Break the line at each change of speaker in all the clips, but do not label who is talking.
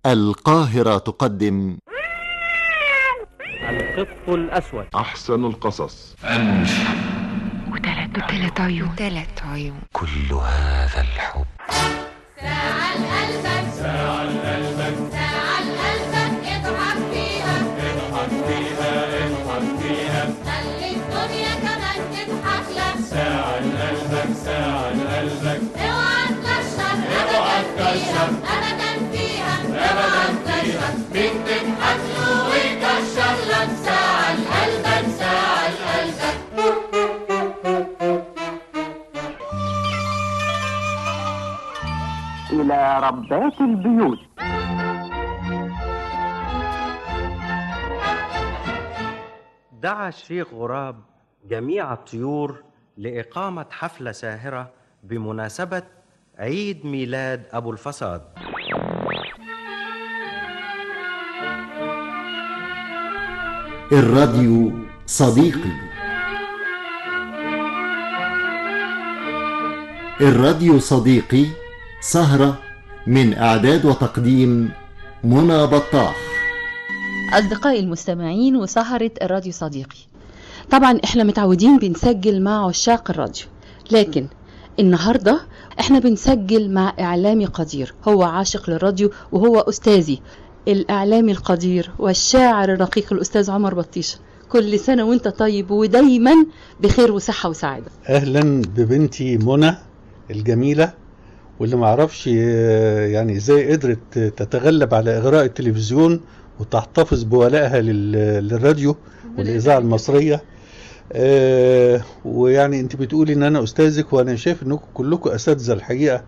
القاهرة تقدم
القط الأسود
أحسن القصص
وثلاث عيون وثلاث عيون
كل هذا الحب
ساعة لقلبك ساعة لقلبك ساعة لقلبك اضحك فيها اضحك فيها اضحك فيها خلي الدنيا كمان تضحك لك ساعة لقلبك ساعة لقلبك اوعى تكشر ابدا فيها ابدا فيها اوعى تكشر مين تضحك له ويكشر لك ساعة لقلبك ساعة لقلبك
إلى ربات البيوت
دعا الشيخ غراب جميع الطيور لإقامة حفلة ساهرة بمناسبة عيد ميلاد أبو الفساد
الراديو صديقي الراديو صديقي سهرة من إعداد وتقديم منى بطاح
أصدقائي المستمعين وسهرة الراديو صديقي طبعا احنا متعودين بنسجل مع عشاق الراديو لكن النهاردة احنا بنسجل مع إعلامي قدير هو عاشق للراديو وهو أستاذي الإعلامي القدير والشاعر الرقيق الأستاذ عمر بطيشة كل سنة وانت طيب ودايما بخير وصحة وسعادة
اهلا ببنتي منى الجميله واللي معرفش آه، يعني ازاي قدرت تتغلب على اغراء التلفزيون وتحتفظ بولائها لل- للراديو والاذاعه المصريه آه، ويعني انت بتقولي ان انا استاذك وانا شايف انكم كلكم اساتذه الحقيقه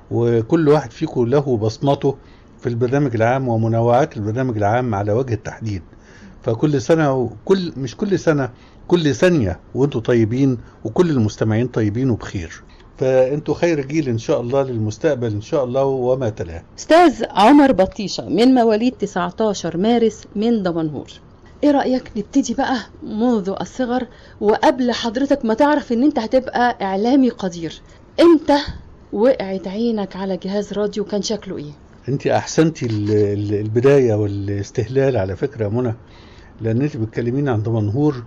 وكل واحد فيكم له بصمته في البرنامج العام ومنوعات البرنامج العام على وجه التحديد فكل سنه وكل مش كل سنه كل ثانيه وانتم طيبين وكل المستمعين طيبين وبخير فانتوا خير جيل ان شاء الله للمستقبل ان شاء الله وما تلاه
أستاذ عمر بطيشة من مواليد 19 مارس من دمنهور ايه رأيك نبتدي بقى منذ الصغر وقبل حضرتك ما تعرف ان انت هتبقى اعلامي قدير امتى وقعت عينك على جهاز راديو كان شكله ايه
انت احسنتي ال- ال- البدايه والاستهلال على فكره يا منى لان انت بتكلميني عن دمنهور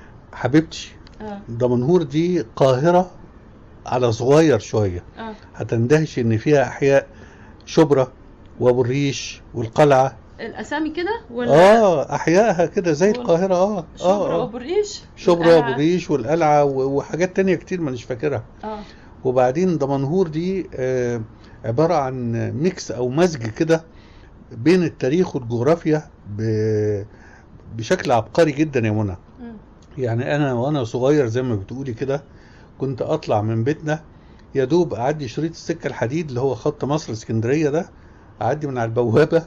حبيبتي
اه
دمنهور دي قاهره على صغير شويه
اه
هتندهش ان فيها احياء شبرا وابو الريش والقلعه
الاسامي كده ولا
اه احيائها كده زي
وال-
القاهره اه
شبرا
اه آه.
وابو الريش
شبرا
والقلعة.
وابو الريش والقلعه و- وحاجات تانية كتير مانيش فاكرها
اه
وبعدين دمنهور دي آه، عبارة عن ميكس أو مزج كده بين التاريخ والجغرافيا ب- بشكل عبقري جدا يا منى
مم.
يعني أنا وأنا صغير زي ما بتقولي كده كنت أطلع من بيتنا يا دوب أعدي شريط السكة الحديد اللي هو خط مصر اسكندرية ده أعدي من على البوابة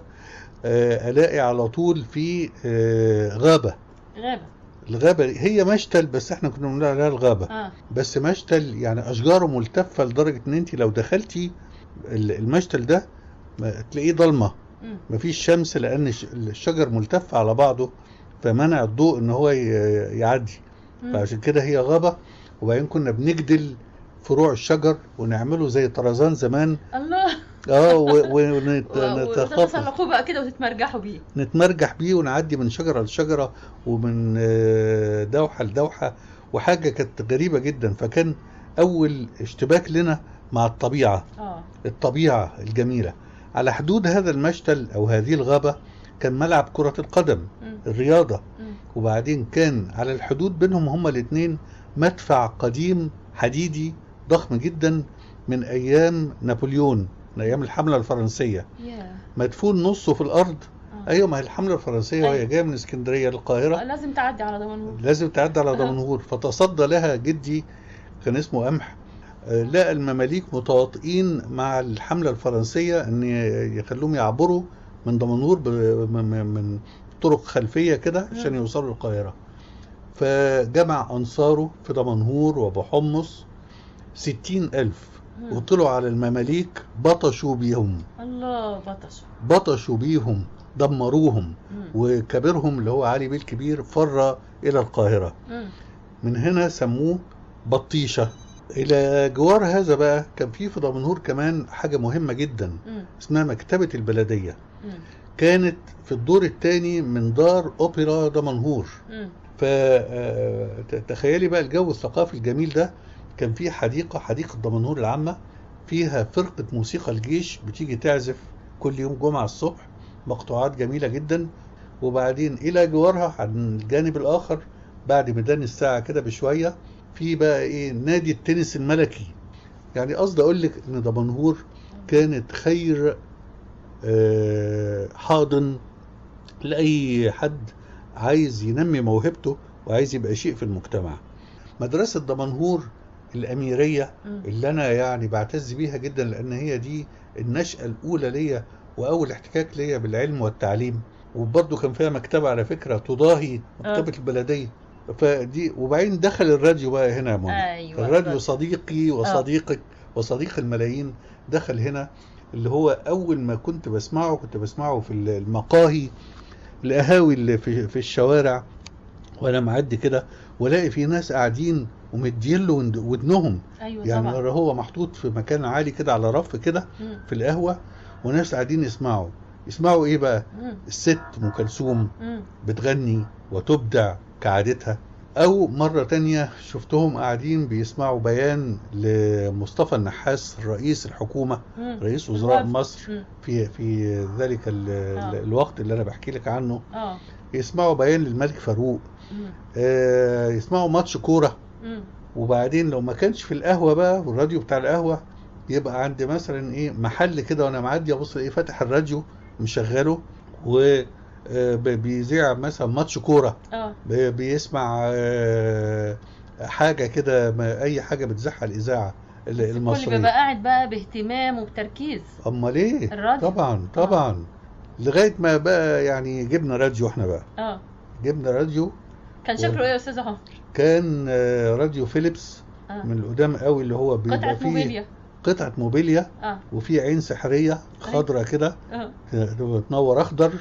آه، ألاقي على طول في آه، غابة
غابة
الغابة هي مشتل بس احنا كنا بنقول عليها الغابة
اه
بس مشتل يعني اشجاره ملتفه لدرجه ان انت لو دخلتي ال- المشتل ده ما- تلاقيه ضلمه
مم.
مفيش شمس لان الش- الشجر ملتف على بعضه فمنع الضوء ان هو ي- يعدي
مم.
فعشان كده هي غابه وبعدين كنا بنجدل فروع الشجر ونعمله زي طرزان زمان
الله
اه
و-
ونتخافى
وتتسلقوا بقى كده وتتمرجحوا بيه
نتمرجح بيه ونعدي من شجرة لشجرة ومن آه، دوحة لدوحة وحاجة كانت غريبة جدا فكان أول اشتباك لنا مع الطبيعة
اه
الطبيعة الجميلة على حدود هذا المشتل أو هذه الغابة كان ملعب كرة القدم
مم.
الرياضة
مم.
وبعدين كان على الحدود بينهم هما الاتنين مدفع قديم حديدي ضخم جدا من أيام نابليون من أيام الحملة الفرنسية
يا
مدفون نصه في الأرض
آه.
ايوه ما هي الحمله الفرنسيه وهي
أيوة.
جايه من اسكندريه للقاهره
لازم تعدي على دمنهور
لازم تعدي على
أها.
دمنهور فتصدى لها جدي كان اسمه قمح آه، لقى المماليك متواطئين مع الحمله الفرنسيه ان يخلوهم يعبروا من دمنهور ب- من- من من طرق خلفيه كده عشان يوصلوا للقاهره فجمع انصاره في دمنهور وابو حمص ستين ألف
مم.
وطلعوا على المماليك بطشوا بيهم
الله بطش
بطشوا بيهم دمروهم
مم.
وكبيرهم اللي هو علي بيه الكبير فر إلى القاهرة
مم.
من هنا سموه بطيشة الى جوار هذا بقى كان في في دمنهور كمان حاجه مهمه جدا
مم.
اسمها مكتبه البلديه
مم.
كانت في الدور الثاني من دار اوبرا دمنهور
مم.
فتخيلي بقى الجو الثقافي الجميل ده كان في حديقه حديقه دمنهور العامه فيها فرقه موسيقى الجيش بتيجي تعزف كل يوم جمعه الصبح مقطوعات جميله جدا وبعدين الى جوارها عن الجانب الاخر بعد ميدان الساعه كده بشويه في بقى ايه نادي التنس الملكي يعني قصدي اقول لك ان دمنهور كانت خير آه، حاضن لاي حد عايز ينمي موهبته وعايز يبقى شيء في المجتمع مدرسه دمنهور الاميريه
مم.
اللي انا يعني بعتز بيها جدا لان هي دي النشأة الاولى ليا واول احتكاك ليا بالعلم والتعليم وبرضه كان فيها مكتبة على فكرة تضاهي مكتبة البلدية فدي وبعدين دخل الراديو بقى هنا يا منى
أيوة،
الراديو
الراديو.
صديقي وصديقك وصديق الملايين دخل هنا اللي هو اول ما كنت بسمعه كنت بسمعه في المقاهي القهاوي اللي في, في الشوارع وانا معدي كده والاقي في ناس قاعدين ومدين له ود- ودنهم
ايوه
يعني
طبعا
هو محطوط في مكان عالي كده على رف كده
مم.
في القهوه وناس قاعدين يسمعوا يسمعوا ايه بقى
مم.
الست ام كلثوم
مم.
بتغني وتبدع كعادتها او مرة تانية شفتهم قاعدين بيسمعوا بيان لمصطفى النحاس رئيس الحكومة
مم.
رئيس وزراء
الوفد.
مصر
مم.
في في ذلك ال-
آه.
الوقت اللي انا بحكي لك عنه
اه
يسمعوا بيان للملك فاروق
مم.
آه، يسمعوا ماتش كورة
مم.
وبعدين لو ما كانش في القهوة بقى والراديو بتاع القهوة يبقى عند مثلا ايه محل كده وانا معدي ابص ايه فاتح الراديو مشغله و آه، ب- بيذيع مثلا ماتش كورة
اه
بي- بيسمع آه، حاجة كده ما- اي حاجة بتذاعها الاذاعة ال-
الكل بيبقى
المصرية
قاعد بقى باهتمام وبتركيز
امال ايه
الراديو.
طبعا طبعا لغاية ما بقى يعني جبنا راديو احنا بقى
اه
جبنا راديو
كان شكله ايه يا استاذ عمر
كان آه، راديو فيليبس
اه
من القدام قوي اللي هو بيبقى
قطعة
فيه
موبيليا
قطعة موبيليا
اه
وفي عين سحرية خضرة كده
اه
تنور اخضر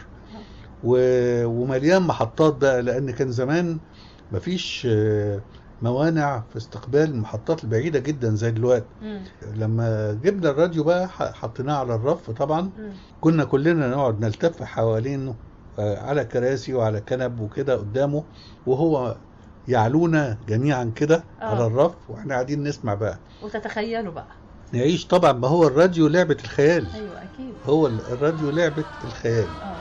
و- ومليان محطات بقى لان كان زمان مفيش آه، موانع في استقبال المحطات البعيدة جدا زي دلوقتي
مم.
لما جبنا الراديو بقى ح- حطيناه على الرف طبعا
مم.
كنا كلنا نقعد نلتف حوالينه آه، على كراسي وعلى كنب وكده قدامه وهو يعلونا جميعا كده
آه.
على الرف واحنا قاعدين نسمع بقى
وتتخيلوا بقى
نعيش طبعا ما هو الراديو لعبة الخيال
ايوه اكيد
هو ال- الراديو لعبة الخيال
اه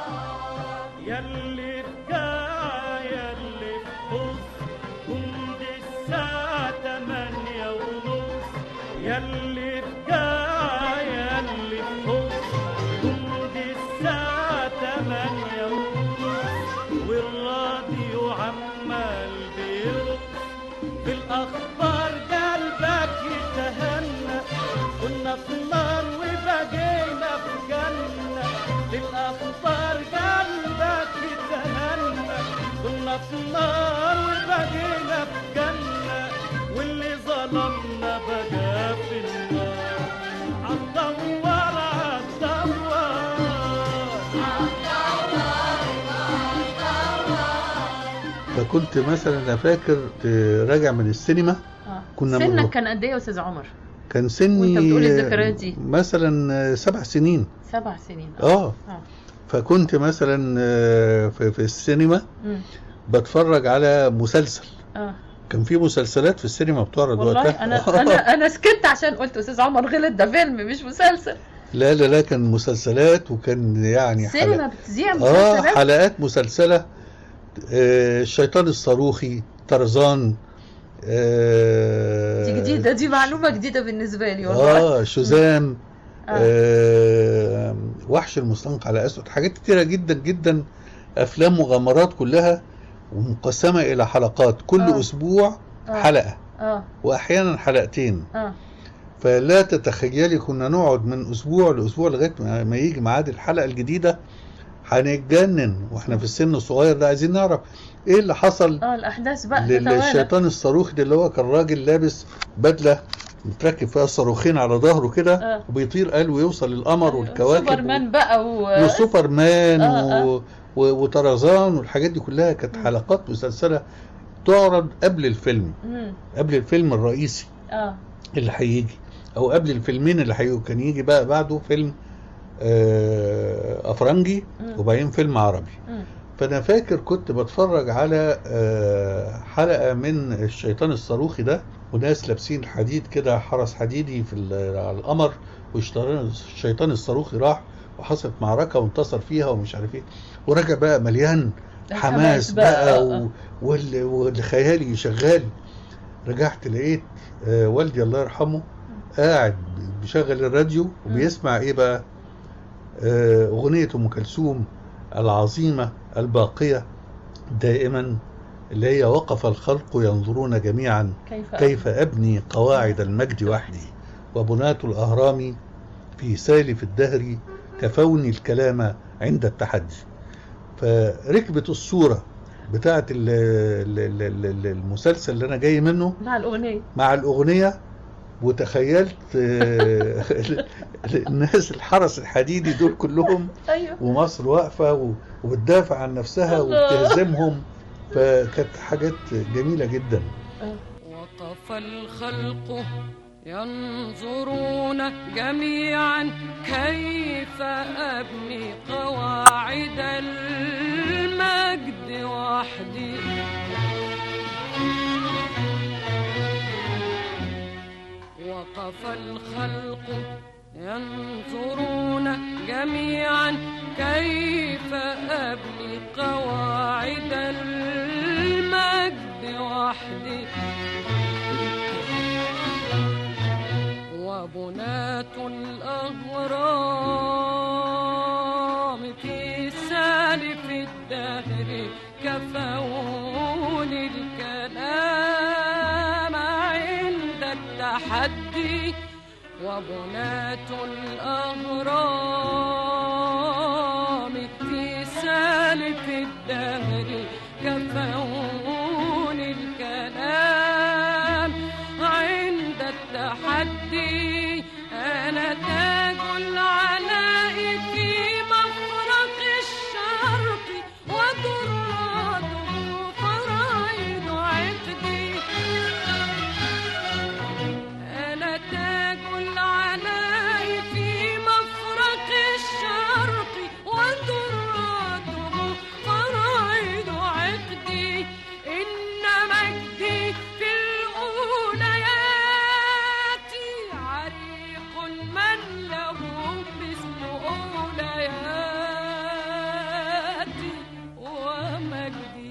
يلي بقى يلي بص جند الساعة تمانية ونص يلي بقى يلي بص جند الساعة تمانية ونص والراديو عمال بيرقص في الأخبار قلبك يتهنى كنا في نار وبقينا في جنة في الأخبار قلبك يتهنى كنا في نار وبقينا في جنة واللي ظلمنا بقى في النار عالدوار عالدوار
فكنت مثلا انا فاكر آه، راجع من السينما
اه
كنا
سنك
بنروح.
كان قد ايه يا استاذ عمر
كان سني
وانت بتقولي الذكريات دي.
مثلا آه، سبع سنين
سبع سنين
اه
اه
فكنت مثلا آه، في, في السينما
مم.
بتفرج على مسلسل
اه
كان في مسلسلات في السينما بتعرض
والله
وقتها
انا انا انا سكت عشان قلت استاذ عمر غلط ده فيلم مش مسلسل
لا لا لا كان مسلسلات وكان يعني
سينما
حلقات
بتذيع
اه
مسلسلات
حلقات مسلسلة آه الشيطان الصاروخي طرزان آه
دي جديده دي معلومه جديده بالنسبه لي والله
اه شوزان
آه.
آه وحش المستنقع على اسود حاجات كتيرة جدا جدا افلام مغامرات كلها ومقسمة الى حلقات كل
آه.
اسبوع
آه.
حلقة
اه
واحيانا حلقتين
اه
فلا تتخيلي كنا نقعد من اسبوع لاسبوع لغايه ما ما يجي ميعاد الحلقه الجديده هنتجنن واحنا في السن الصغير ده عايزين نعرف ايه اللي حصل
اه الاحداث بقى تتوالى
للشيطان الصاروخي ده اللي هو كان راجل لابس بدله متركب فيها صاروخين على ظهره كده
آه.
وبيطير قال ويوصل للقمر والكواكب
سوبرمان بقى و...
وسوبرمان
آه، آه.
و... و... وطرزان والحاجات دي كلها كانت حلقات مسلسله تعرض قبل الفيلم
مم.
قبل الفيلم الرئيسي
اه
اللي هيجي او قبل الفيلمين اللي هيجوا كان يجي بقى بعده فيلم آه، افرنجي
مم.
وبعدين فيلم عربي
مم.
فانا فاكر كنت بتفرج على آه، حلقه من الشيطان الصاروخي ده وناس لابسين حديد كده حرس حديدي في ال- على القمر والشيطان الشيطان الصاروخي راح وحصلت معركه وانتصر فيها ومش عارف ايه ورجع بقى مليان حماس بقى
آه،
و-
آه.
وال- والخيالي شغال رجعت لقيت آه، والدي الله يرحمه قاعد بيشغل الراديو وبيسمع ايه بقى آه، اغنيه ام كلثوم العظيمه الباقيه دائما اللي هي وقف الخلق ينظرون جميعا
كيف
كيف ابني قواعد المجد وحدي وبناة الاهرام في سالف الدهر كفوني الكلام عند التحدي فركبت الصوره بتاعت ال- ال- ال- ال- المسلسل اللي انا جاي منه
مع الاغنيه
مع الأغنية وتخيلت آه، الناس الحرس الحديدي دول كلهم
ايوه
ومصر واقفة و- وبتدافع عن نفسها
الله.
وبتهزمهم فكانت حاجات جميلة جدا
وقف الخلق ينظرون جميعا كيف أبني قواعد المجد وحدي وقف الخلق ينظرون جميعا كيف أبني قواعد المجد وحدي وبناة الأغرام في سالف الدهر كفون الكلام عند التحدي وبناة الأغرام في سالف الدهر كفون الكلام عند التحدي أنا تاج العلاء في مفرق الشرق ودراته فرائض عقدي أنا تاج العلاء في مفرق الشرق ودراته فرائض عقدي إن مجدي في الأوليات عريق من له مثل أولياتي ومجدي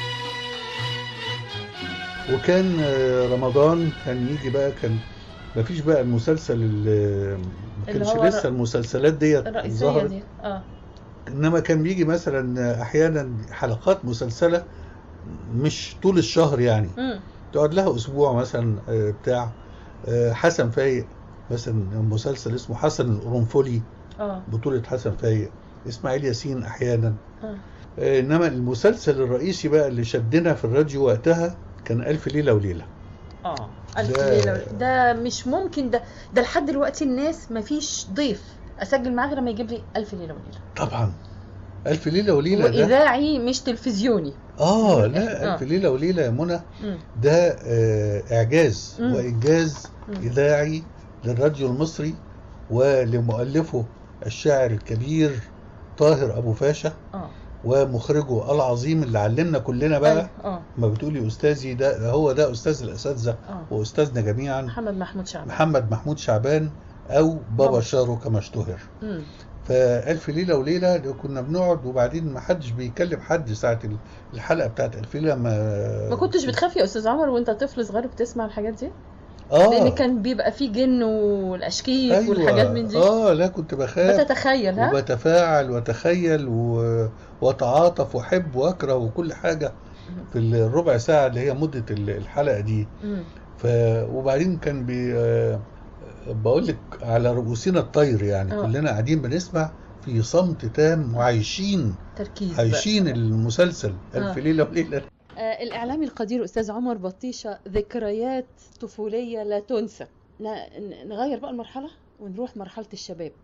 وكان آه، رمضان كان يجي بقى كان مفيش بقى المسلسل اللي ما
اللي
كانش
هو
لسه المسلسلات ديت
الرئيسيه
ظهرت
دي اه
انما كان بيجي مثلا احيانا حلقات مسلسله مش طول الشهر يعني
امم
تقعد لها اسبوع مثلا آه، بتاع آه، حسن فايق مثلا مسلسل اسمه حسن القرنفلي
اه
بطولة حسن فايق اسماعيل ياسين احيانا
آه.
آه، انما المسلسل الرئيسي بقى اللي شدنا في الراديو وقتها كان الف ليلة وليلة
اه ألف
ده-
ليلة ده مش ممكن ده ده لحد دلوقتي الناس مفيش ضيف اسجل معاه غير لما يجيب لي الف ليله وليله
طبعا الف ليلة وليلة ده
واذاعي مش تلفزيوني
اه لا
آه.
الف ليلة وليلة يا منى
مم.
ده آه، اعجاز
مم.
وانجاز
مم.
اذاعي للراديو المصري ولمؤلفه الشاعر الكبير طاهر ابو فاشا
اه
ومخرجه العظيم اللي علمنا كلنا بقى
أيوة، اه
ما بتقولي استاذي ده ده هو ده استاذ الاساتذه
اه
واستاذنا جميعا
محمد محمود شعبان
محمد محمود شعبان او بابا
بابا.
شارو كما اشتهر
مم.
فالف ليله وليله ده كنا بنقعد وبعدين ما حدش بيكلم حد ساعه ال- الحلقه بتاعت الف ليله ما
ما كنتش بتخاف يا استاذ عمر وانت طفل صغير بتسمع الحاجات دي
اه
لان كان بيبقى فيه جن والاشكيك
أيوة.
والحاجات من دي
اه لا كنت بخاف
بتتخيل ها
وبتفاعل واتخيل و... واتعاطف واحب واكره وكل حاجه في الربع ساعه اللي هي مده ال- الحلقه دي
مم.
ف وبعدين كان بي آه، بقول لك على رؤوسنا الطير يعني
آه.
كلنا قاعدين بنسمع في صمت تام وعايشين
تركيز
عايشين
بقى.
المسلسل الف
آه.
ليله وليله
آه الإعلامي القدير أستاذ عمر بطيشة ذكريات طفولية لا تنسى ن- ن- نغير بقى المرحلة ونروح مرحلة الشباب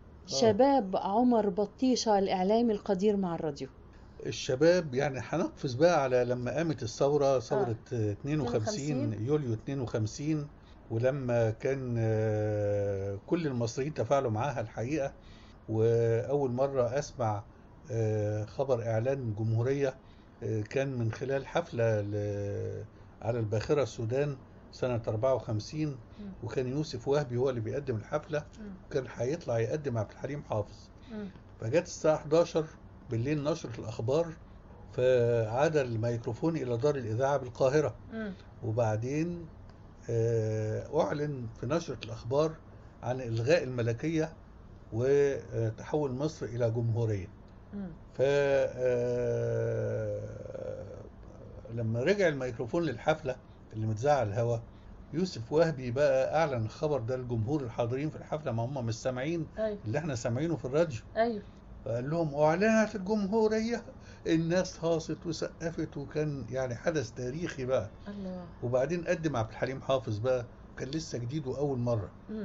شباب عمر بطيشة الإعلامي القدير مع الراديو
الشباب يعني هنقفز بقى على لما قامت الثوره ثوره آه. 52
52.
يوليو 52 ولما كان آه، كل المصريين تفاعلوا معاها الحقيقة وأول مرة أسمع آه، خبر إعلان جمهورية آه، كان من خلال حفلة ل- على الباخرة السودان سنة 54 وكان يوسف وهبي هو اللي بيقدم الحفلة كان هيطلع يقدم عبد الحليم حافظ فجت الساعة 11 بالليل نشرة الأخبار فعاد الميكروفون إلى دار الإذاعة بالقاهرة وبعدين آه، أعلن في نشرة الأخبار عن إلغاء الملكية وتحول مصر إلى جمهورية ف آه، لما رجع الميكروفون للحفلة اللي متذاعة على الهوا يوسف وهبي بقى أعلن الخبر ده للجمهور الحاضرين في الحفلة ما هم مش سامعين
ايوه
اللي احنا سامعينه في الراديو
ايوه
فقال لهم أعلنت الجمهورية الناس هاصت وسقفت وكان يعني حدث تاريخي بقى
الله
وبعدين قدم عبد الحليم حافظ بقى كان لسه جديد وأول مرة
مم.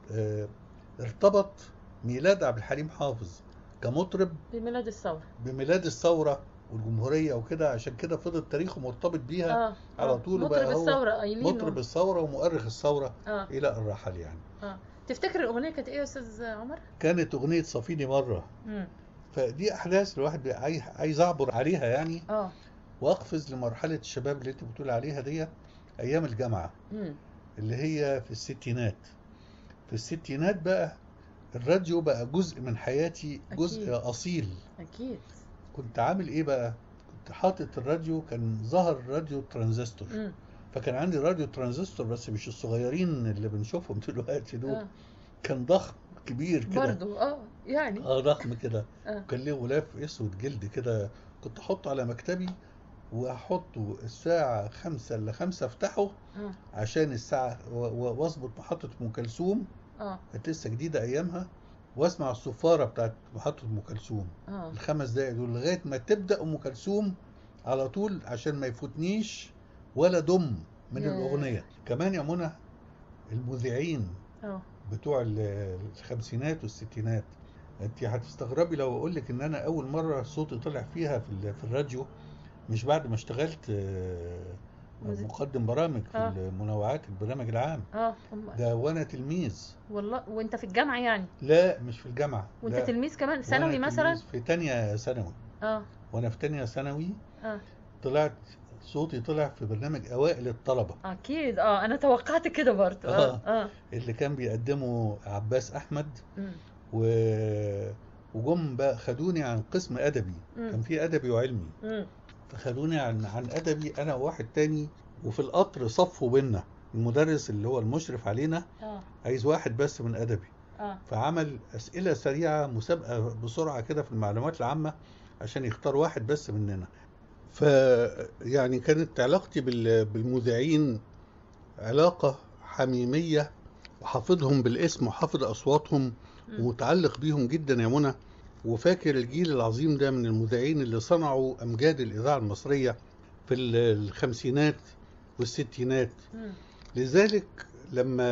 فارتبط ميلاد عبد الحليم حافظ كمطرب
بميلاد الثوره
بميلاد الثورة والجمهورية وكده عشان كده فضل تاريخه مرتبط بيها
اه
على
آه.
طول
مطرب
بقى هو
الثوره قايلين
مطرب الثورة ومؤرخ الثورة
اه
إلى الرحل يعني
اه تفتكر الاغنيه كانت ايه يا استاذ عمر؟
كانت أغنية صفيني مرة
مم.
فدي أحداث الواحد بي- عاي- عايز أعبر عليها يعني
اه
وأقفز لمرحلة الشباب اللي أنت بتقول عليها دي أيام الجامعة
مم.
اللي هي في الستينات في الستينات بقى الراديو بقى جزء من حياتي جزء
أكيد.
أصيل
اكيد
كنت عامل إيه بقى كنت حاطط الراديو كان ظهر راديو ترانزستور
مم.
فكان عندي راديو ترانزستور بس مش الصغيرين اللي بنشوفهم دلوقتي دول
اه
كان ضخم كبير كده
برضو اه يعني
اه ضخم كده
اه
كان ليه غلاف اسود جلد كده كنت احطه على مكتبي واحطه الساعة خمسة الا خمسة افتحه
اه
عشان الساعة و- و- واظبط محطة ام كلثوم
اه
كانت لسه جديدة ايامها واسمع الصفارة بتاعت محطة ام كلثوم
اه
الخمس دقايق دول لغاية ما تبدأ ام كلثوم على طول عشان ما يفوتنيش ولا دم من
ياه.
الأغنية كمان يا منى المذيعين
اه
بتوع ال- الخمسينات والستينات انت هتستغربي لو اقول لك ان انا اول مره صوتي طلع فيها في ال- في الراديو مش بعد ما اشتغلت آه،
مذيع.
مقدم برامج في
آه.
المنوعات البرنامج العام
اه أم-
ده وانا تلميذ
والله وانت في الجامعه يعني
لا مش في الجامعه
وانت
لا.
تلميذ كمان
وأنا
ثانوي مثلا
تلميذ في تانية ثانوي
اه
وانا في تانية ثانوي
اه
طلعت صوتي طلع في برنامج اوائل الطلبه
اكيد اه انا توقعت كده برضو اه اه
اللي كان بيقدمه عباس احمد
مم.
و... وجم بقى خدوني عن قسم ادبي
مم.
كان في ادبي وعلمي
مم.
فخدوني عن عن ادبي انا وواحد تاني وفي القطر صفوا بينا المدرس اللي هو المشرف علينا
اه
عايز واحد بس من ادبي
اه
فعمل اسئله سريعه مسابقه بسرعه كده في المعلومات العامه عشان يختار واحد بس مننا ف يعني كانت علاقتي بال- بالمذيعين علاقه حميميه وحافظهم بالاسم وحافظ اصواتهم
مم.
ومتعلق بيهم جدا يا منى وفاكر الجيل العظيم ده من المذيعين اللي صنعوا امجاد الاذاعه المصريه في ال- الخمسينات والستينات
مم.
لذلك لما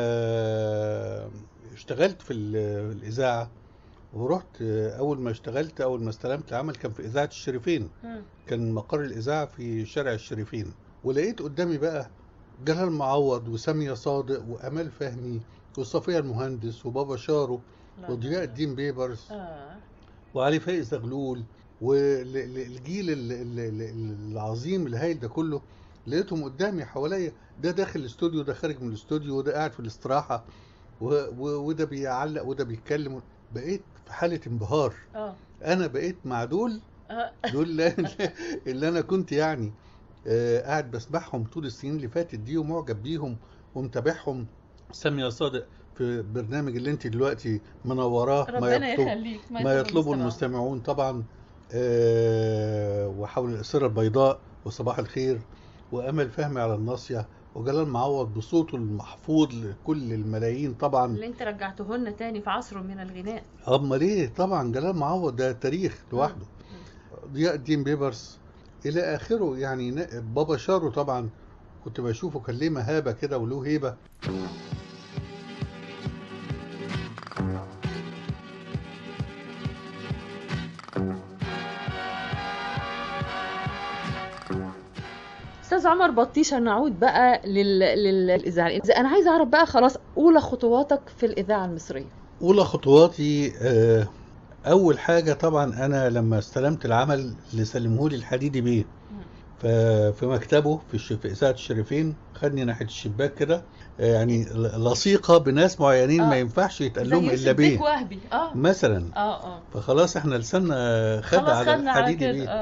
اشتغلت في ال- الاذاعه ورحت اول ما اشتغلت اول ما استلمت العمل كان في اذاعه الشريفين
مم.
كان مقر الاذاعه في شارع الشريفين ولقيت قدامي بقى جلال معوض وساميه صادق وامال فهمي وصفيه المهندس وبابا شارو
لا،
وضياء
لا، لا.
الدين بيبرس
اه
وعلي فايز زغلول والجيل ال- ال- ال- العظيم الهايل ده كله لقيتهم قدامي حواليا ده داخل الاستوديو ده خارج من الاستوديو وده قاعد في الاستراحه و- و- وده بيعلق وده بيتكلم بقيت في حاله انبهار
اه
انا بقيت مع دول
اه
دول اللي, اللي انا كنت يعني آه، قاعد بسمعهم طول السنين اللي فاتت دي ومعجب بيهم ومتابعهم سامية صادق في برنامج اللي انت دلوقتي منوراه ما
ربنا
يطلب
يخليك
ما يطلبه المستمعون طبعا آه، وحول الأسرة البيضاء وصباح الخير وأمل فهمي على الناصية وجلال معوض بصوته المحفوظ لكل الملايين طبعا
اللي انت رجعته لنا تاني في عصر من الغناء
امال ايه طبعا جلال معوض ده تاريخ لوحده ضياء الدين بيبرس الى اخره يعني نا- بابا شارو طبعا كنت بشوفه كان ليه مهابه كده وله هيبه
استاذ عمر بطيشه نعود بقى لل... لل... للاذاعه انا عايزه اعرف بقى خلاص اولى خطواتك في الاذاعه المصريه
اولى خطواتي آه، اول حاجه طبعا انا لما استلمت العمل اللي سلمه لي الحديدي بيه ففي مكتبه في, الش... في اذاعه الشريفين خدني ناحيه الشباك كده آه، يعني ل- لصيقه بناس معينين
آه.
ما ينفعش يتقال
زي
لهم الا
شباك
بيه
وهبي اه
مثلا
اه اه
فخلاص احنا لساننا خد
خلاص
على
خدنا على
الحديدي
كده
بيه
اه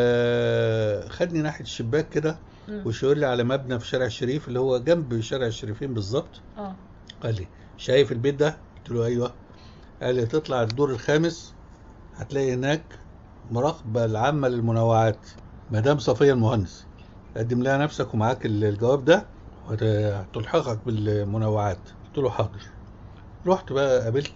فخدني ناحيه الشباك كده
مم.
وشاور لي على مبنى في شارع الشريف اللي هو جنب شارع الشريفين بالظبط
اه
قال لي شايف البيت ده؟ قلت له ايوه قال لي تطلع الدور الخامس هتلاقي هناك مراقبة العامة للمنوعات مدام صفية المهندس قدم لها نفسك ومعاك ال- الجواب ده وهتلحقك بالمنوعات قلت له حاضر رحت بقى قابلت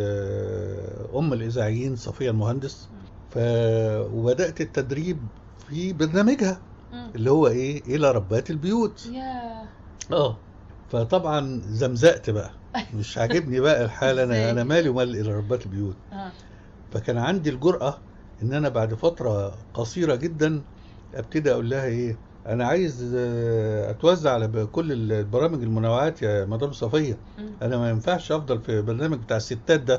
آه، ام الاذاعيين صفية المهندس ف... وبدأت التدريب في برنامجها
مم.
اللي هو ايه الى ربات البيوت
يا
اه فطبعا زمزقت بقى مش عاجبني بقى الحال
إزاي؟
انا انا مالي ومال الى ربات البيوت
اه
فكان عندي الجرأة ان انا بعد فترة قصيرة جدا ابتدي اقول لها ايه انا عايز آه، اتوزع على ب- كل البرامج المنوعات يا مدام صفية
مم.
انا ما ينفعش افضل في برنامج بتاع الستات ده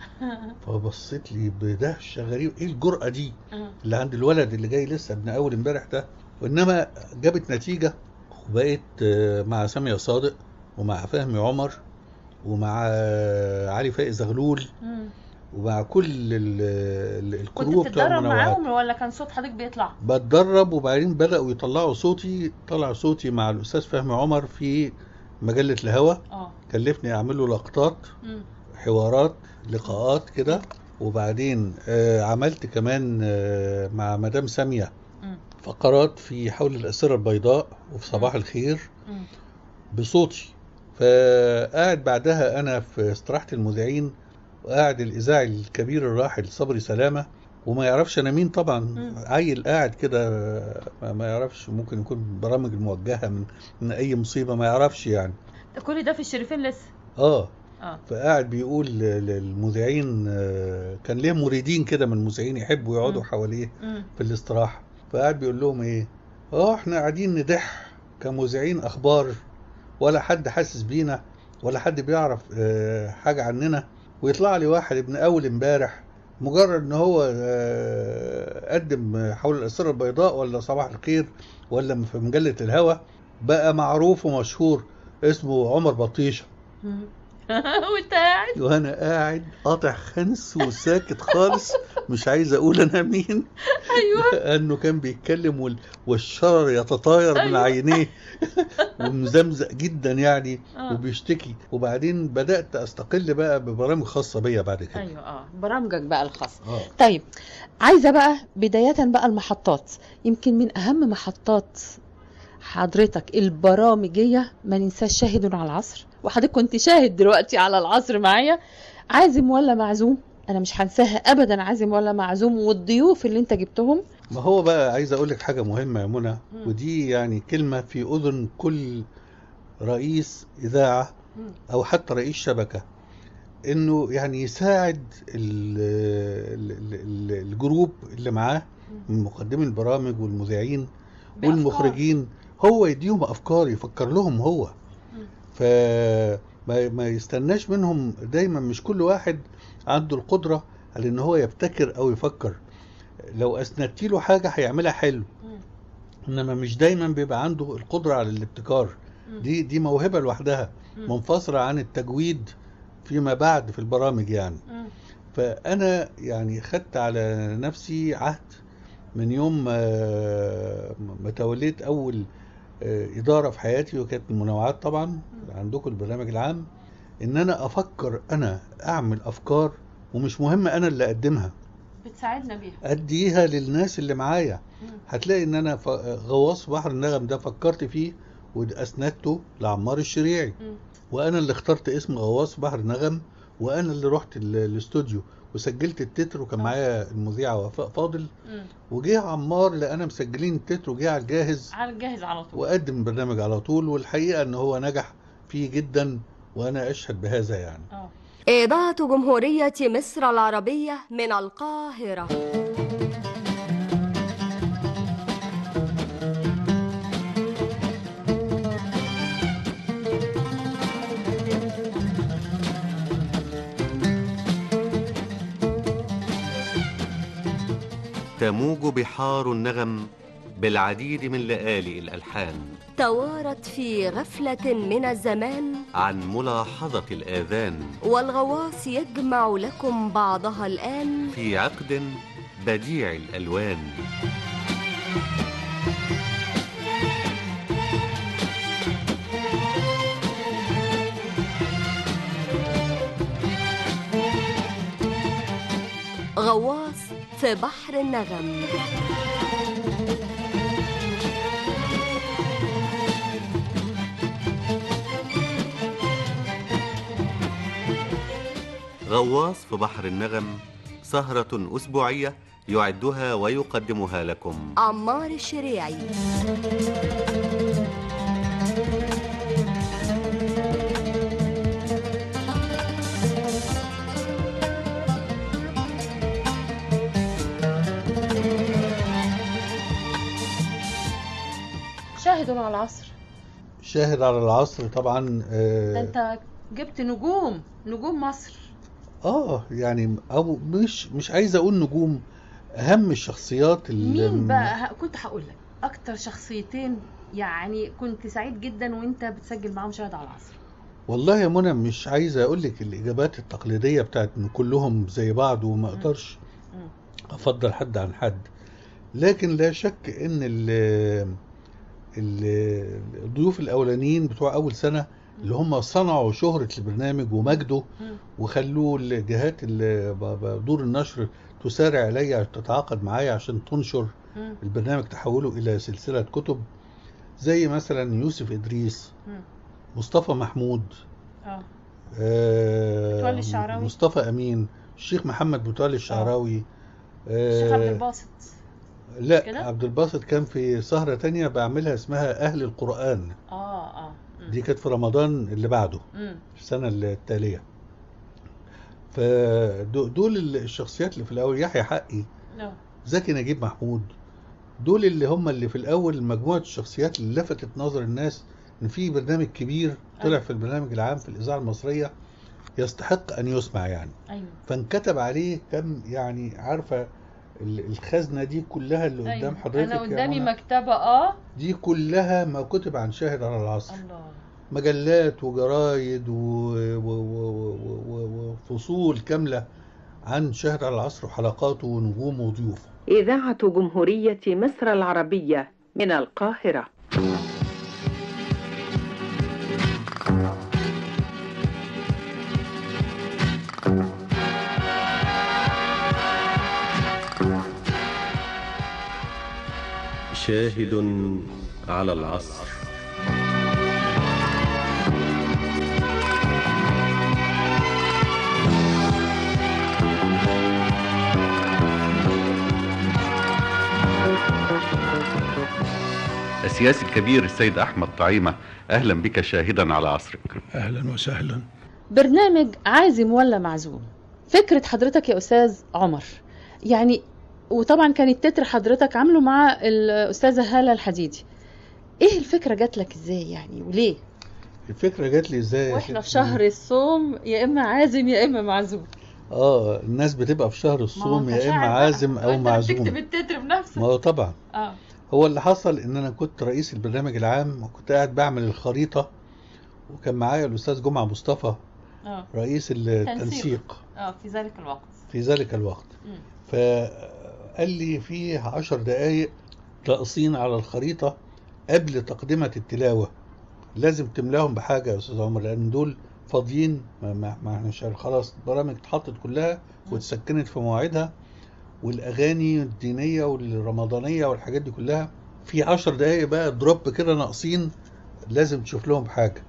فبصيت لي بدهشة غريب ايه الجرأة دي
آه.
اللي عند الولد اللي جاي لسه ابن اول امبارح ده وانما جابت نتيجة وبقيت آه، مع سامية صادق ومع فهمي عمر ومع آه، علي فايز زغلول
مم.
ومع كل ال- ال-
كنت
الكرو بتوع
بتتدرب
المنوعات
معاهم ولا كان صوت حضرتك بيطلع؟
بتدرب وبعدين بدأوا يطلعوا صوتي طلع صوتي مع الأستاذ فهمي عمر في مجلة الهوى
اه
كلفني أعمل له لقطات
مم.
حوارات لقاءات كده وبعدين آه، عملت كمان آه، مع مدام سامية
مم.
فقرات في حول الأسرة البيضاء وفي صباح الخير
مم.
بصوتي فقاعد بعدها أنا في استراحة المذيعين وقاعد الإذاعي الكبير الراحل صبري سلامة وما يعرفش أنا مين طبعا
مم.
عيل قاعد كده ما- ما يعرفش ممكن يكون برامج الموجهة من من أي مصيبة ما يعرفش يعني
ده كل ده في الشريفين لسه
اه
اه
فقاعد بيقول ل- للمذيعين آه، كان ليه مريدين كده من المذيعين يحبوا يقعدوا
مم.
حواليه
مم.
في الاستراحة فقاعد بيقول لهم ايه اه احنا قاعدين ندح كمذيعين اخبار ولا حد حاسس بينا ولا حد بيعرف آه، حاجة عننا ويطلع لي واحد ابن اول امبارح مجرد ان هو آه، قدم حول الاسرة البيضاء ولا صباح الخير ولا في مجلة الهوى بقى معروف ومشهور اسمه عمر بطيشة
مم. وانت قاعد
وانا قاعد قاطع خنس وساكت خالص مش عايز اقول انا مين
ايوه
انه كان بيتكلم وال- والشرر يتطاير من
أيوة.
عينيه ومزمزق جدا يعني
آه.
وبيشتكي وبعدين بدات استقل بقى ببرامج خاصه بيا بعد كده
ايوه اه برامجك بقى الخاص
اه
طيب عايزه بقى بدايه بقى المحطات يمكن من اهم محطات حضرتك البرامجيه ما ننساش شاهد على العصر وحضرتك كنت شاهد دلوقتي على العصر معايا عازم ولا معزوم انا مش هنساها ابدا عازم ولا معزوم والضيوف اللي انت جبتهم
ما هو بقى عايز اقول لك حاجه مهمه يا منى
مم.
ودي يعني كلمه في اذن كل رئيس اذاعه
مم.
او حتى رئيس شبكه انه يعني يساعد ال ال ال الجروب اللي معاه من مقدمي البرامج والمذيعين
بأفكار.
والمخرجين هو يديهم افكار يفكر لهم هو
مم.
فما ما يستناش منهم دايما مش كل واحد عنده القدره على ان هو يبتكر او يفكر لو اسندت له حاجه هيعملها حلو
مم.
انما مش دايما بيبقى عنده القدره على الابتكار
مم.
دي دي موهبه لوحدها
مم.
منفصله عن التجويد فيما بعد في البرامج يعني
مم.
فانا يعني خدت على نفسي عهد من يوم ما ما توليت اول آه، اداره في حياتي وكانت المنوعات طبعا عندكم البرنامج العام ان انا افكر انا اعمل افكار ومش مهم انا اللي اقدمها
بتساعدنا بيها
اديها للناس اللي معايا
مم.
هتلاقي ان انا ف- غواص بحر النغم ده فكرت فيه واسندته لعمار الشريعي
مم.
وانا اللي اخترت اسم غواص بحر نغم وانا اللي رحت ال- الاستوديو وسجلت التتر وكان معايا المذيعه وفاء فاضل
مم.
وجه عمار لقانا مسجلين التتر وجه على الجاهز
على الجاهز على طول
وقدم البرنامج على طول والحقيقه ان هو نجح فيه جدا وانا اشهد بهذا يعني
اه
إذاعة جمهورية مصر العربية من القاهرة
تموج بحار النغم بالعديد من لآلئ الألحان
توارت في غفلة من الزمان
عن ملاحظة الآذان
والغواص يجمع لكم بعضها الآن
في عقد بديع الألوان
غواص في بحر النغم
غواص في بحر النغم سهرة أسبوعية يعدها ويقدمها لكم
عمار الشريعي
شاهد على العصر
شاهد على العصر طبعا
ده
آه,
انت جبت نجوم نجوم مصر
اه يعني او مش مش عايز اقول نجوم اهم الشخصيات اللي
مين بقى ه- كنت هقول لك اكتر شخصيتين يعني كنت سعيد جدا وانت بتسجل معاهم شاهد على العصر
والله يا منى مش عايز اقول لك الاجابات التقليديه بتاعت ان كلهم زي بعض وما اقدرش
مم.
افضل حد عن حد لكن لا شك ان ال ال- الضيوف الاولانيين بتوع اول سنه اللي هم صنعوا شهرة البرنامج ومجده
مم.
وخلوه الجهات اللي ب- ب- دور النشر تسارع الي تتعاقد معايا عشان تنشر
مم.
البرنامج تحوله الى سلسلة كتب زي مثلا يوسف ادريس
مم.
مصطفى محمود
اه
آه،
متولي الشعراوي.
مصطفى امين الشيخ محمد متولي الشعراوي
الشيخ عبد
آه،
الباسط
لا
كده؟
عبد الباسط كان في سهرة تانية بعملها اسمها أهل القرآن
اه اه مم.
دي كانت في رمضان اللي بعده
مم.
في السنة التالية فدول الشخصيات اللي في الأول يحيى حقي
اه
زكي نجيب محمود دول اللي هم اللي في الأول مجموعة الشخصيات اللي لفتت نظر الناس إن في برنامج كبير طلع
أيوة.
في البرنامج العام في الإذاعة المصرية يستحق أن يسمع يعني
ايوه
فانكتب عليه كم يعني عارفة ال- الخزنة دي كلها اللي قدام
أيوة.
حضرتك
انا
يا
قدامي
منى،
مكتبه اه
دي كلها ما كتب عن شاهد على العصر
الله
مجلات وجرايد و- و- و- و- و- وفصول كاملة عن شاهد على العصر وحلقاته ونجومه وضيوفه
إذاعة جمهورية مصر العربية من القاهرة
شاهد على العصر السياسي الكبير السيد أحمد طعيمة أهلا بك شاهدا على عصرك
اهلا وسهلا
برنامج عازم ولا معزوم فكرة حضرتك يا أستاذ عمر يعني وطبعا كان التتر حضرتك عامله مع الأستاذة هالة الحديدي ايه الفكرة جات لك ازاي يعني وليه
الفكرة جات لي ازاي يا
واحنا في
ستي؟
شهر الصوم يا اما عازم يا اما معزوم
اه الناس بتبقى في شهر الصوم يا اما عازم او معزوم
تكتب التتر بنفسك
ما هو طبعا
اه
هو اللي حصل ان انا كنت رئيس البرنامج العام وكنت قاعد بعمل الخريطة وكان معايا الاستاذ جمعة مصطفى
اه
رئيس التنسيق
اه في ذلك الوقت
في ذلك الوقت
مم.
فقال لي في عشر دقايق تقصين على الخريطة قبل تقدمة التلاوة لازم تملاهم بحاجة يا أستاذ عمر لأن دول فاضيين ما, ما, ما احنا مش خلاص البرامج اتحطت كلها واتسكنت في مواعيدها والأغاني الدينية والرمضانية والحاجات دي كلها في عشر دقايق بقى دروب كده ناقصين لازم تشوف لهم حاجة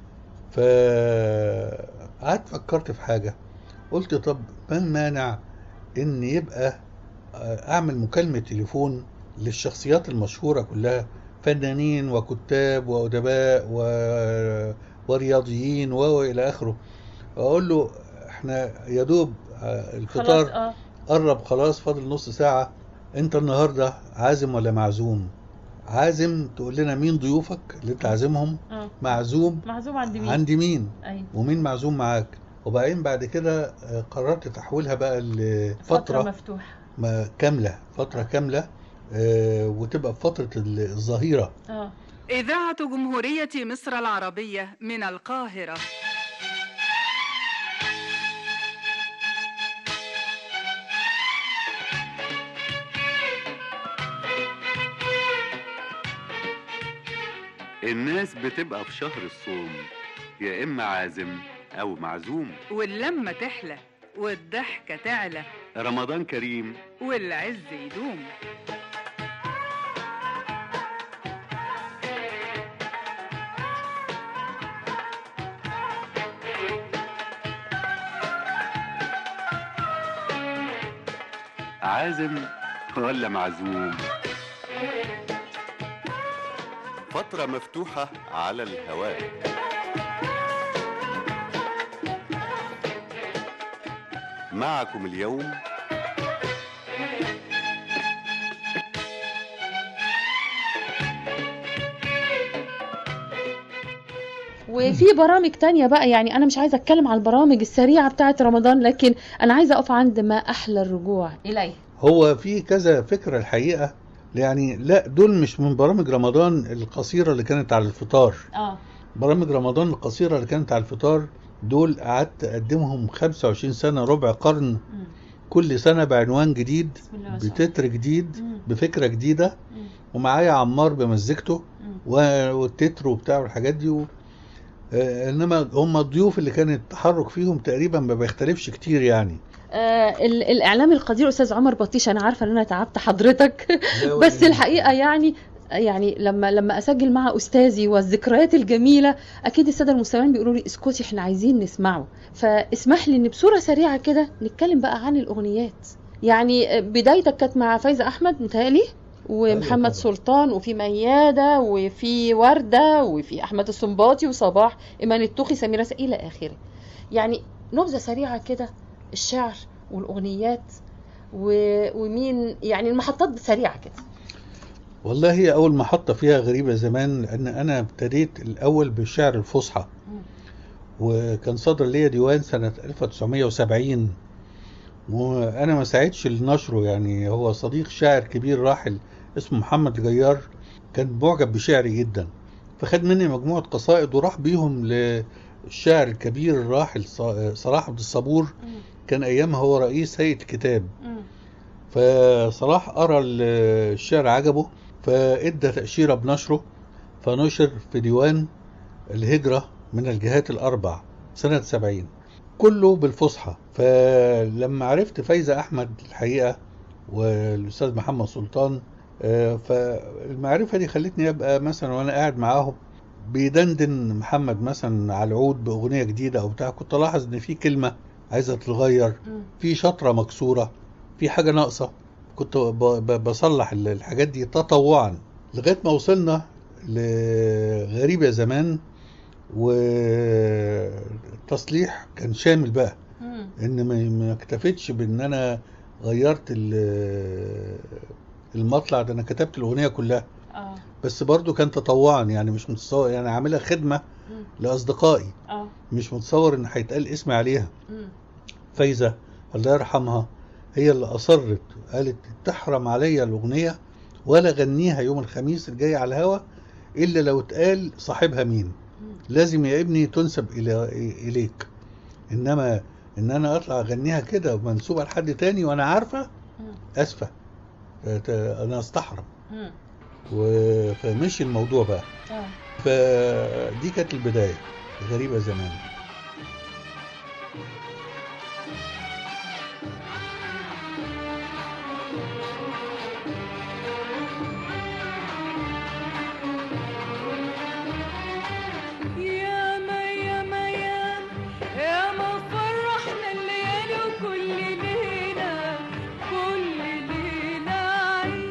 فقعدت فكرت في حاجة قلت طب ما المانع ان يبقى آه، اعمل مكالمة تليفون للشخصيات المشهورة كلها فنانين وكتاب وأدباء و... ورياضيين و- والى اخره واقول له احنا يا دوب آه،
خلاص
الفطار
اه
قرب خلاص فاضل نص ساعة انت النهاردة عازم ولا معزوم عازم تقول لنا مين ضيوفك اللي انت عازمهم
اه
معزوم
معزوم عند مين
عند مين
ايوه
ومين معزوم معاك وبعدين بعد كده آه، قررت تحويلها بقى
فترة
لفترة
مفتوحة
ما كامله فتره كامله آه، وتبقى في فتره ال- الظهيره
اه
إذاعة جمهورية مصر العربية من القاهرة
الناس بتبقى في شهر الصوم يا إما عازم أو معزوم
واللمة تحلى والضحكة تعلى
رمضان كريم
والعز يدوم
عازم ولا معزوم
فترة مفتوحة على الهواء معكم اليوم
وفي برامج تانية بقى يعني انا مش عايزه اتكلم على البرامج السريعه بتاعه رمضان لكن انا عايزه اقف عند ما احلى الرجوع اليه
هو في كذا فكره الحقيقه يعني لا دول مش من برامج رمضان القصيره اللي كانت على الفطار
اه
برامج رمضان القصيره اللي كانت على الفطار دول قعدت اقدمهم 25 سنه ربع قرن كل سنه بعنوان جديد
الله ما شاء الله.
بتتر جديد
مم.
بفكره جديده
مم.
ومعايا عمار بمزجته و- والتتر وبتاع والحاجات دي و... آه، انما هم الضيوف اللي كان التحرك فيهم تقريبا ما بيختلفش كتير يعني
آه ال- الاعلام القدير استاذ عمر بطيش انا عارفه ان انا تعبت حضرتك بس الحقيقه يعني يعني لما لما اسجل مع استاذي والذكريات الجميله اكيد الساده المستمعين بيقولوا لي اسكتي احنا عايزين نسمعه فاسمح لي ان بصوره سريعه كده نتكلم بقى عن الاغنيات يعني بدايتك كانت مع فايزه احمد متهيألي ومحمد سلطان وفي ميادة وفي وردة وفي أحمد السنباطي وصباح إيمان التوخي سميرة س- إلى آخره يعني نبذة سريعة كده الشعر والأغنيات و... ومين يعني المحطات سريعة كده
والله هي اول محطه فيها غريبه زمان لان انا ابتديت الاول بالشعر الفصحى وكان صدر ليا ديوان سنه 1970 وانا ما ساعدش لنشره يعني هو صديق شاعر كبير راحل اسمه محمد الجيار كان معجب بشعري جدا فخد مني مجموعه قصائد وراح بيهم للشاعر الكبير الراحل ص- صلاح عبد الصبور كان ايامها هو رئيس هيئه الكتاب فصلاح قرا ال- الشعر عجبه فادى تأشيرة بنشره فنشر في ديوان الهجرة من الجهات الأربع سنة سبعين كله بالفصحى فلما عرفت فايزة أحمد الحقيقة والأستاذ محمد سلطان آه، فالمعرفة دي خلتني أبقى مثلا وأنا قاعد معاهم بيدندن محمد مثلا على العود بأغنية جديدة أو بتاع كنت ألاحظ إن في كلمة عايزة تتغير في شطرة مكسورة في حاجة ناقصة كنت ب- ب- بصلح ال- الحاجات دي تطوعا لغاية ما وصلنا لغريب يا زمان والتصليح كان شامل بقى ان ما ما اكتفيتش بان انا غيرت ال- المطلع ده انا كتبت الاغنيه كلها
اه
بس برضو كان تطوعا يعني مش متصور يعني عاملها خدمه
مم.
لاصدقائي
اه
مش متصور ان هيتقال اسمي عليها
مم.
فايزه الله يرحمها هي اللي اصرت قالت تحرم عليا الاغنيه ولا غنيها يوم الخميس الجاي على الهوا الا لو اتقال صاحبها مين لازم يا ابني تنسب الى اليك انما ان انا اطلع اغنيها كده منسوبه لحد تاني وانا عارفه اسفه ت- ت- انا استحرم
مم.
و- فمشي الموضوع بقى
اه
فدي كانت البدايه غريبه زمان
ياما ياما ياما ياما فرحنا الليالي وكل ليلة كل ليلة عيد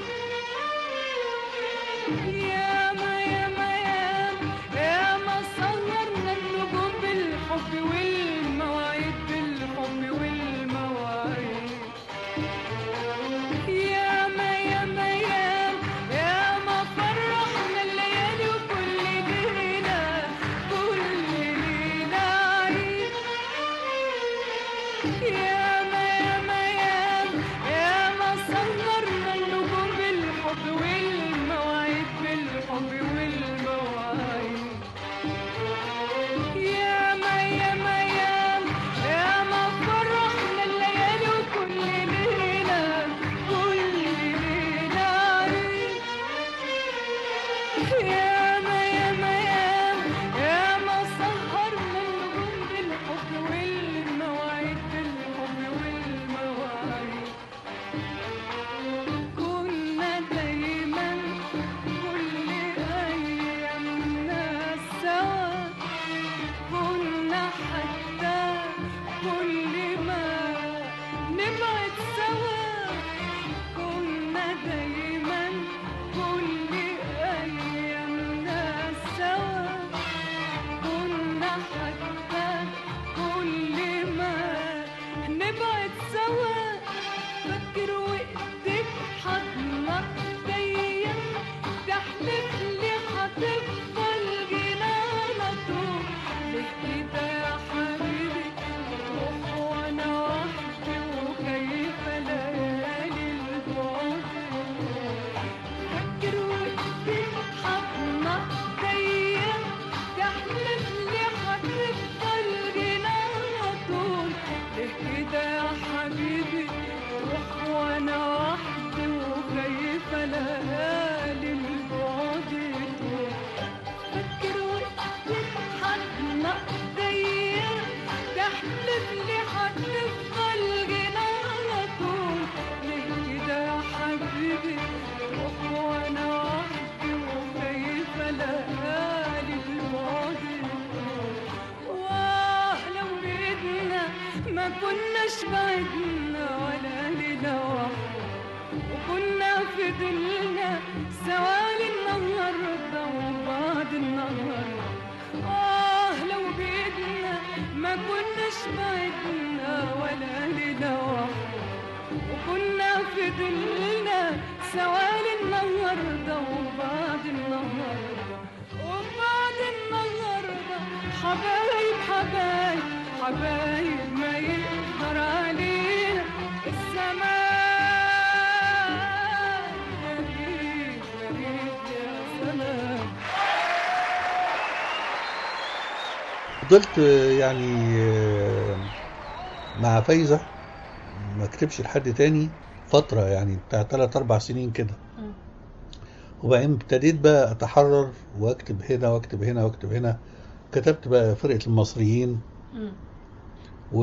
ياما ياما ياما ياما صغرنا النجوم وكنا فضلنا سوالي النهارده وبعد النهارده آه لو بإيدنا ما كناش بعدنا ولا ليلة واحدة وكنا فضلنا سوالي النهاردة وبعد النهاردة وبعد النهاردة حبايب حبايب حبايب ما يقدر علينا الزمان غريب غريب يا زمان
فضلت آه، يعني آه، مع فايزة ما اكتبش لحد تاني فترة يعني بتاع تلات أربع سنين كده وبعدين ابتديت بقى أتحرر وأكتب هنا وأكتب هنا وأكتب هنا كتبت بقى فرقة المصريين و...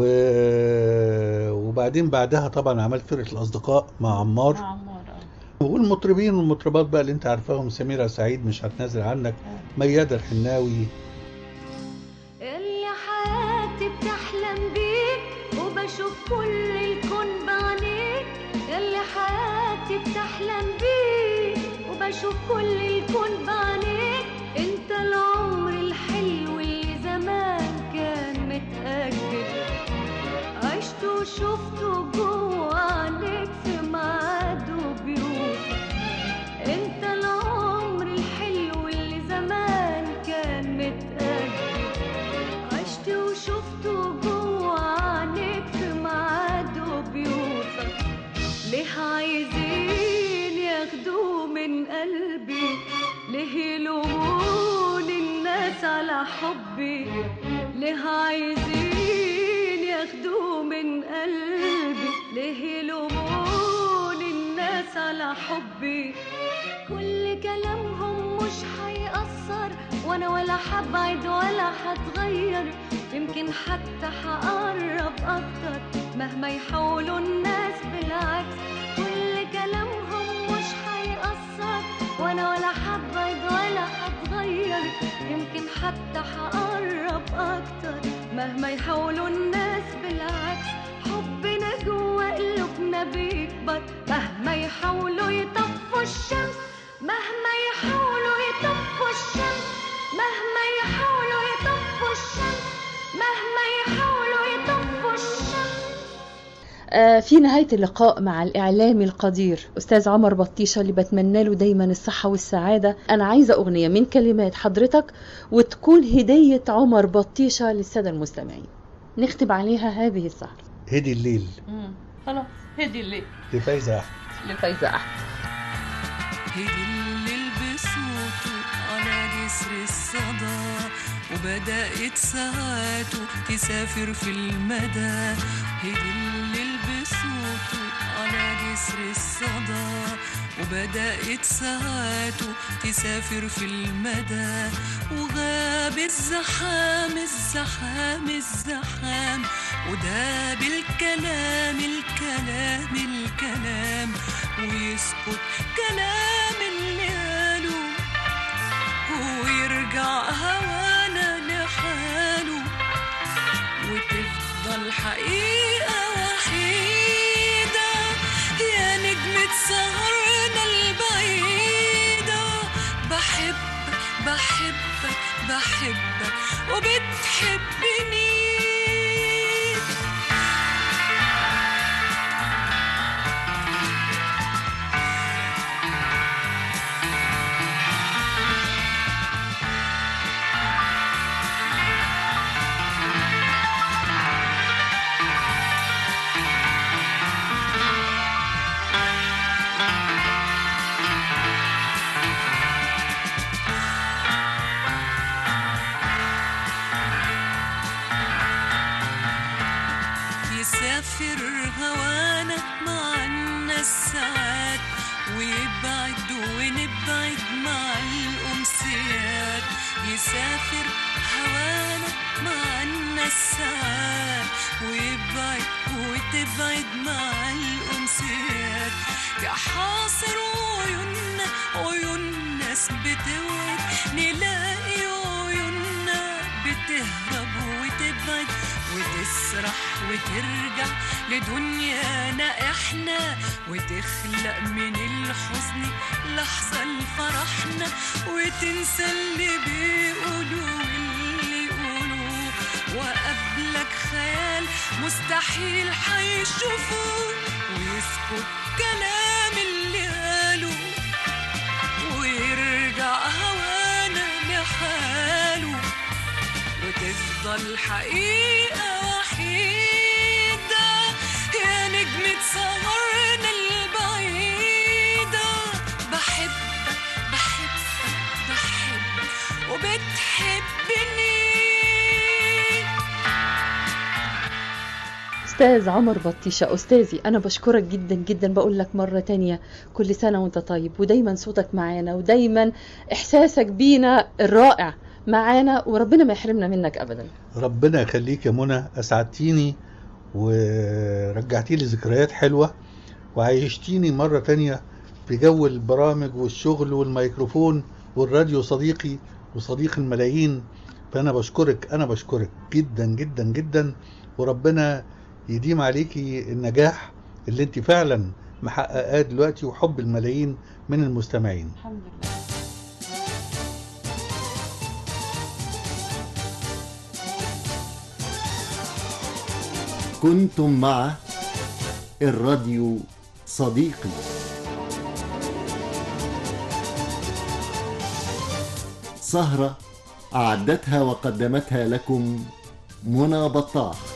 وبعدين بعدها طبعا عملت فرقة الأصدقاء مع عمار
عمار
والمطربين والمطربات بقى اللي انت عارفاهم سميرة سعيد مش هتنازل عنك ميادة الحناوي
اللي حياتي بتحلم بيك وبشوف كل الكون بعينيك اللي حياتي بتحلم بيك وبشوف كل الكون بعينيك انت العمر الحلو اللي زمان كان متأجل عشت وشفته جوه عينيك في ميعاد وبيوت انت العمر الحلو اللي زمان كان متأجل عشت وشفته جوه عينيك في ميعاد وبيوتك ليه عايزين ياخدوه من قلبي ليه يلوموني الناس على حبي ليه عايزين ياخدوه من قلبي ليه يلوموني الناس على حبي كل كلامهم مش هيأثر وانا ولا حبعد ولا هتغير يمكن حتى هقرب اكتر مهما يحاولوا الناس بالعكس كل كلامهم مش هيأثر وانا ولا حبعد ولا هتغير يمكن حتى هقرب اكتر مهما يحاولوا الناس بالعكس حبنا جوا قلوبنا بيكبر مهما يحاولوا يطفوا الشمس مهما يحاولوا يطفوا الشمس مهما يحاولوا يطفوا الشمس مهما يحاولوا يطفوا الشمس
آه، في نهاية اللقاء مع الإعلامي القدير أستاذ عمر بطيشة اللي بتمنى له دايما الصحة والسعادة أنا عايزة أغنية من كلمات حضرتك وتكون هدية عمر بطيشة للسادة المستمعين نختم عليها هذه السهرة
هدي الليل
خلاص هدي الليل
لفايزة أحمد
لفايزة أحمد
هدي الليل بصوته على جسر الصدى وبدأت ساعاته تسافر في المدى هدي الليل بصوته على جسر الصدى وبدأت ساعاته تسافر في المدى وغاب الزحام الزحام الزحام وده بالكلام الكلام الكلام ويسكت كلام اللي قاله ويرجع هوانا لحاله وتفضل حقيقة وحيدة يا نجمة سهرنا البعيدة بحبك بحبك بحبك وبتحبني يسافر هوانا معنا الساعات ويبعد ونبعد مع الأمسيات يسافر هوانا معنا الساعات ويبعد وتبعد مع الأمسيات يا حاصر عيوننا عيون ناس بتوعد نلاقي عيوننا بتهرب وتبعد وتبعد تسرح وترجع لدنيانا احنا وتخلق من الحزن لحظة لفرحنا وتنسى اللي بيقولوا واللي يقولوا وقبلك خيال مستحيل حيشوفوه ويسكت كلام اللي قالوا ويرجع هوانا لحاله وتفضل حقيقة وحيدة يا نجمة سهرنا البعيدة بحبك بحبك بحبك وبتحبني
أستاذ عمر بطيشة أستاذي أنا بشكرك جدا جدا بقول لك مرة تانية كل سنة وأنت طيب ودايما صوتك معانا ودايما إحساسك بينا الرائع معانا وربنا ما يحرمنا منك أبدا
ربنا يخليك يا منى اسعدتيني ورجعتي لي ذكريات حلوه وعيشتيني مره تانية في جو البرامج والشغل والميكروفون والراديو صديقي وصديق الملايين فانا بشكرك انا بشكرك جدا جدا جدا وربنا يديم عليكي النجاح اللي انت فعلا محققاه دلوقتي وحب الملايين من المستمعين
الحمد لله
كنتم مع الراديو صديقي سهرة أعدتها وقدمتها لكم منى بطاح